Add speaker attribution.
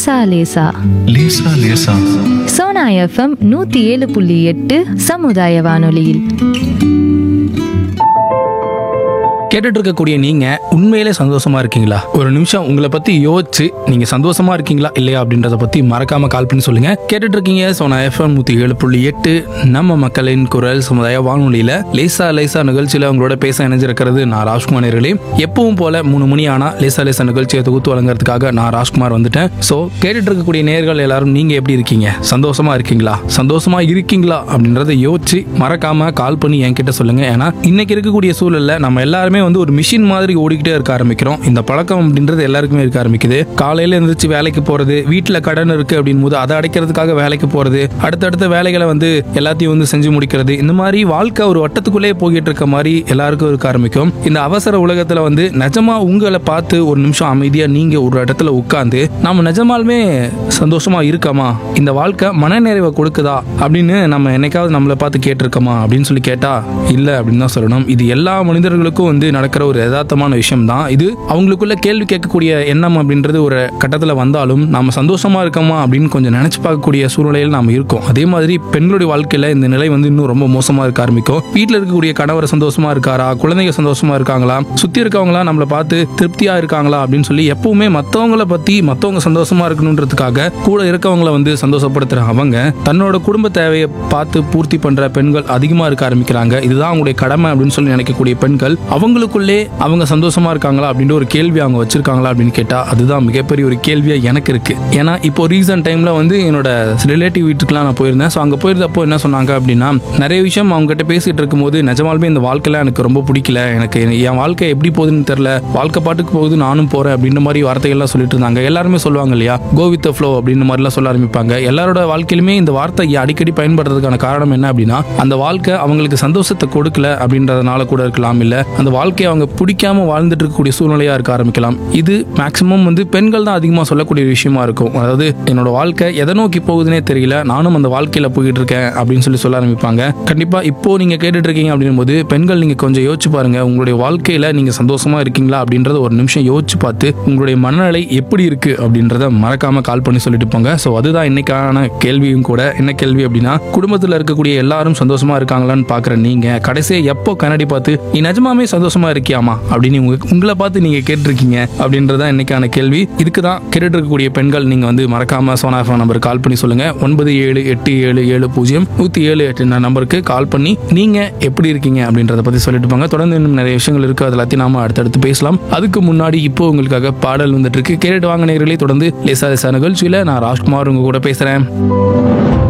Speaker 1: லேசா லேசா
Speaker 2: லேசா லேசா
Speaker 1: சோனா எஃப்எம் நூத்தி ஏழு புள்ளி எட்டு சமுதாய வானொலியில்
Speaker 3: கேட்டுட்டு இருக்கக்கூடிய நீங்க உண்மையிலே சந்தோஷமா இருக்கீங்களா ஒரு நிமிஷம் உங்களை பத்தி யோசிச்சு நீங்க சந்தோஷமா இருக்கீங்களா இல்லையா அப்படின்றத பத்தி மறக்காம கால் பண்ணி சொல்லுங்க கேட்டுட்டு இருக்கீங்க சோனா எஃப்எம் நூத்தி ஏழு புள்ளி எட்டு நம்ம மக்களின் குரல் சமுதாய வானொலியில லேசா லேசா நிகழ்ச்சியில உங்களோட பேச இணைஞ்சிருக்கிறது நான் ராஜ்குமார் நேர்களே எப்பவும் போல மூணு மணி ஆனா லேசா லேசா நிகழ்ச்சியை தொகுத்து வழங்குறதுக்காக நான் ராஜ்குமார் வந்துட்டேன் சோ கேட்டுட்டு இருக்கக்கூடிய நேர்கள் எல்லாரும் நீங்க எப்படி இருக்கீங்க சந்தோஷமா இருக்கீங்களா சந்தோஷமா இருக்கீங்களா அப்படின்றத யோசிச்சு மறக்காம கால் பண்ணி என்கிட்ட சொல்லுங்க ஏன்னா இன்னைக்கு இருக்கக்கூடிய சூழல்ல நம்ம எல்லாருமே வந்து ஒரு மிஷின் மாதிரி ஓடிக்கிட்டே இருக்க ஆரம்பிக்கிறோம் இந்த பழக்கம் அப்படின்றது எல்லாருக்குமே இருக்க ஆரம்பிக்குது காலையில எழுந்திரிச்சு வேலைக்கு போறது வீட்டுல கடன் இருக்கு அப்படின் போது அதை அடைக்கிறதுக்காக வேலைக்கு போறது அடுத்தடுத்த வேலைகளை வந்து எல்லாத்தையும் வந்து செஞ்சு முடிக்கிறது இந்த மாதிரி வாழ்க்கை ஒரு வட்டத்துக்குள்ளே போய்கிட்டு இருக்க மாதிரி எல்லாருக்கும் இருக்க ஆரம்பிக்கும் இந்த அவசர உலகத்துல வந்து நிஜமா உங்களை பார்த்து ஒரு நிமிஷம் அமைதியா நீங்க ஒரு இடத்துல உட்கார்ந்து நாம நிஜமாலுமே சந்தோஷமா இருக்கமா இந்த வாழ்க்கை மனநிறைவை கொடுக்குதா அப்படின்னு நம்ம என்னைக்காவது நம்மளை பார்த்து கேட்டிருக்கோமா அப்படின்னு சொல்லி கேட்டா இல்ல அப்படின்னு தான் சொல்லணும் இது எல்லா மனிதர்களுக்கும் வந்து நடக்கிற ஒரு யதார்த்தமான விஷயம் தான் இது அவங்களுக்குள்ள கேள்வி கேட்கக்கூடிய எண்ணம் அப்படின்றது ஒரு கட்டத்துல வந்தாலும் நாம சந்தோஷமா இருக்கோமா அப்படின்னு கொஞ்சம் நினைச்சு பார்க்கக்கூடிய சூழ்நிலையில் நாம இருக்கோம் அதே மாதிரி பெண்களுடைய வாழ்க்கையில இந்த நிலை வந்து இன்னும் ரொம்ப மோசமா இருக்க ஆரம்பிக்கும் வீட்டில் இருக்கக்கூடிய கணவர் சந்தோஷமா இருக்காரா குழந்தைங்க சந்தோஷமா இருக்காங்களா சுத்தி இருக்கவங்களா நம்மளை பார்த்து திருப்தியா இருக்காங்களா அப்படின்னு சொல்லி எப்பவுமே மத்தவங்கள பத்தி மத்தவங்க சந்தோஷமா இருக்கணுன்றதுக்காக கூட இருக்கவங்கள வந்து சந்தோஷப்படுத்துற அவங்க தன்னோட குடும்ப தேவையை பார்த்து பூர்த்தி பண்ற பெண்கள் அதிகமா இருக்க ஆரம்பிக்கிறாங்க இதுதான் அவங்களுடைய கடமை அப்படின்னு சொல்லி நினைக்கக்கூடிய பெண்கள் அவங்களுக்குள்ளே அவங்க சந்தோஷமா இருக்காங்களா அப்படின்ற ஒரு கேள்வி அவங்க வச்சிருக்காங்களா அப்படின்னு கேட்டா அதுதான் மிகப்பெரிய ஒரு கேள்வியா எனக்கு இருக்கு ஏன்னா இப்போ ரீசன்ட் டைம்ல வந்து என்னோட ரிலேட்டிவ் வீட்டுக்குலாம் நான் போயிருந்தேன் ஸோ அங்க போயிருந்தப்போ என்ன சொன்னாங்க அப்படின்னா நிறைய விஷயம் அவங்க கிட்ட பேசிட்டு இருக்கும்போது நிஜமாலுமே இந்த வாழ்க்கையில எனக்கு ரொம்ப பிடிக்கல எனக்கு என் வாழ்க்கை எப்படி போகுதுன்னு தெரியல வாழ்க்கை பாட்டுக்கு போகுது நானும் போறேன் அப்படின்ற மாதிரி வார்த்தைகள்லாம் சொல்லிட்டு இருந்தாங்க எல்லாருமே சொல்லுவாங்க இல்லையா கோ வித் ஃப்ளோ அப்படின்ற மாதிரிலாம் சொல்ல ஆரம்பிப்பாங்க எல்லாரோட வாழ்க்கையிலுமே இந்த வார்த்தை அடிக்கடி பயன்படுறதுக்கான காரணம் என்ன அப்படின்னா அந்த வாழ்க்கை அவங்களுக்கு சந்தோஷத்தை கொடுக்கல அப்படின்றதுனால கூட இருக்கலாம் இல்ல அந்த வாழ்க்கையை அவங்க பிடிக்காம வாழ்ந்துட்டு இருக்கக்கூடிய சூழ்நிலையா இருக்க ஆரம்பிக்கலாம் இது மேக்சிமம் வந்து பெண்கள் தான் அதிகமாக சொல்லக்கூடிய விஷயமா இருக்கும் அதாவது என்னோட வாழ்க்கை எதை நோக்கி போகுதுன்னே தெரியல நானும் அந்த வாழ்க்கையில போயிட்டு இருக்கேன் அப்படின்னு சொல்லி சொல்ல ஆரம்பிப்பாங்க கண்டிப்பா இப்போ நீங்க கேட்டுட்டு இருக்கீங்க அப்படின்னும் போது பெண்கள் நீங்க கொஞ்சம் யோசிச்சு பாருங்க உங்களுடைய வாழ்க்கையில நீங்க சந்தோஷமா இருக்கீங்களா அப்படின்றத ஒரு நிமிஷம் யோசிச்சு பார்த்து உங்களுடைய மனநிலை எப்படி இருக்கு அப்படின்றத மறக்காம கால் பண்ணி சொல்லிட்டு போங்க ஸோ அதுதான் இன்னைக்கான கேள்வியும் கூட என்ன கேள்வி அப்படின்னா குடும்பத்தில் இருக்கக்கூடிய எல்லாரும் சந்தோஷமா இருக்காங்களான்னு பாக்குற நீங்க கடைசியா எப்போ கண்ணாடி பார்த்து நீ நிஜமாமே சந்தோஷமா இருக்கியாமா அப்படின்னு உங்க உங்களை பார்த்து நீங்க கேட்டிருக்கீங்க அப்படின்றதான் இன்னைக்கான கேள்வி இதுக்கு தான் கேட்டுட்டு இருக்கக்கூடிய பெண்கள் நீங்க வந்து மறக்காம சோனா ஃபோன் நம்பர் கால் பண்ணி சொல்லுங்க ஒன்பது ஏழு எட்டு ஏழு ஏழு பூஜ்ஜியம் நூத்தி ஏழு எட்டு நம்பருக்கு கால் பண்ணி நீங்க எப்படி இருக்கீங்க அப்படின்றத பத்தி சொல்லிட்டு போங்க தொடர்ந்து இன்னும் நிறைய விஷயங்கள் இருக்கு அது எல்லாத்தையும் நாம அடுத்தடுத்து பேசலாம் அதுக்கு முன்னாடி இப்போ உங்களுக்காக பாடல் வந்துட்டு இருக்கு கேட்டுட்டு வாங்க நேர்களே தொடர்ந்து லேசா லேசா நிகழ்ச்சியில நான் ராஜ்குமார் உங்க கூட பேசுறேன்